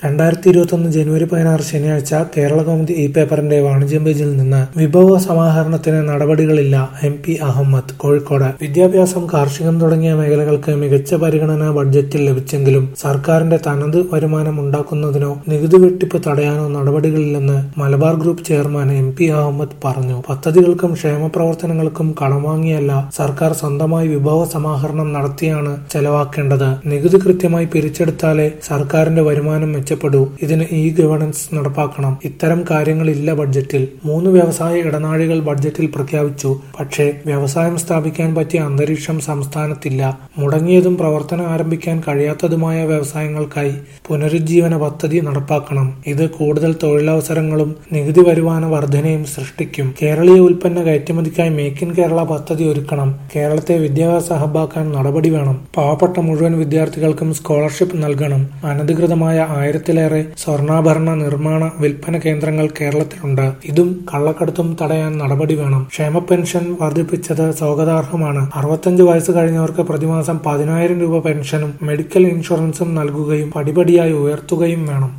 രണ്ടായിരത്തി ഇരുപത്തൊന്ന് ജനുവരി പതിനാറ് ശനിയാഴ്ച കേരളകൗമുദി ഇ പേപ്പറിന്റെ വാണിജ്യം പേജിൽ നിന്ന് വിഭവ സമാഹരണത്തിന് നടപടികളില്ല എം പി അഹമ്മദ് കോഴിക്കോട് വിദ്യാഭ്യാസം കാർഷികം തുടങ്ങിയ മേഖലകൾക്ക് മികച്ച പരിഗണന ബഡ്ജറ്റിൽ ലഭിച്ചെങ്കിലും സർക്കാരിന്റെ തനത് വരുമാനം ഉണ്ടാക്കുന്നതിനോ നികുതി വെട്ടിപ്പ് തടയാനോ നടപടികളില്ലെന്ന് Malabar group chairman M P Ahamed പറഞ്ഞു പദ്ധതികൾക്കും ക്ഷേമ പ്രവർത്തനങ്ങൾക്കും കടം വാങ്ങിയല്ല സർക്കാർ സ്വന്തമായി വിഭവ സമാഹരണം നടത്തിയാണ് ചെലവാക്കേണ്ടത് നികുതി കൃത്യമായി പിരിച്ചെടുത്താലേ സർക്കാരിന്റെ വരുമാനം മെച്ചപ്പെടൂ ഇതിന് ഇ ഗവേണൻസ് നടപ്പാക്കണം ഇത്തരം കാര്യങ്ങളില്ല ബഡ്ജറ്റിൽ മൂന്ന് വ്യവസായ ഇടനാഴികൾ ബഡ്ജറ്റിൽ പ്രഖ്യാപിച്ചു പക്ഷേ വ്യവസായം സ്ഥാപിക്കാൻ പറ്റിയ അന്തരീക്ഷം സംസ്ഥാനത്തില്ല മുടങ്ങിയതും പ്രവർത്തനം ആരംഭിക്കാൻ കഴിയാത്തതുമായ വ്യവസായങ്ങൾക്കായി പുനരുജ്ജീവന പദ്ധതി നടപ്പാക്കണം ഇത് കൂടുതൽ തൊഴിലവസരങ്ങളും നികുതി വരുമാന വർധനയും സൃഷ്ടിക്കും കേരളീയ ഉൽപ്പന്ന കയറ്റുമതിക്കായി മേക്ക് ഇൻ കേരള പദ്ധതി ഒരുക്കണം കേരളത്തെ വിദ്യാഭ്യാസ ഹബ്ബാക്കാൻ നടപടി വേണം പാവപ്പെട്ട മുഴുവൻ വിദ്യാർത്ഥികൾക്കും സ്കോളർഷിപ്പ് നൽകണം അനധികൃതമായ ആയിരത്തിലേറെ സ്വർണ്ണാഭരണ നിർമ്മാണ വിൽപ്പന കേന്ദ്രങ്ങൾ കേരളത്തിലുണ്ട് ഇതും കള്ളക്കടത്തും തടയാൻ നടപടി വേണം ക്ഷേമ പെൻഷൻ വർദ്ധിപ്പിച്ചത് സ്വാഗതാർഹമാണ് അറുപത്തഞ്ച് വയസ്സ് കഴിഞ്ഞവർക്ക് പ്രതിമാസം പതിനായിരം രൂപ പെൻഷനും മെഡിക്കൽ ഇൻഷുറൻസും നൽകുകയും പടിപടിയായി ഉയർത്തുകയും വേണം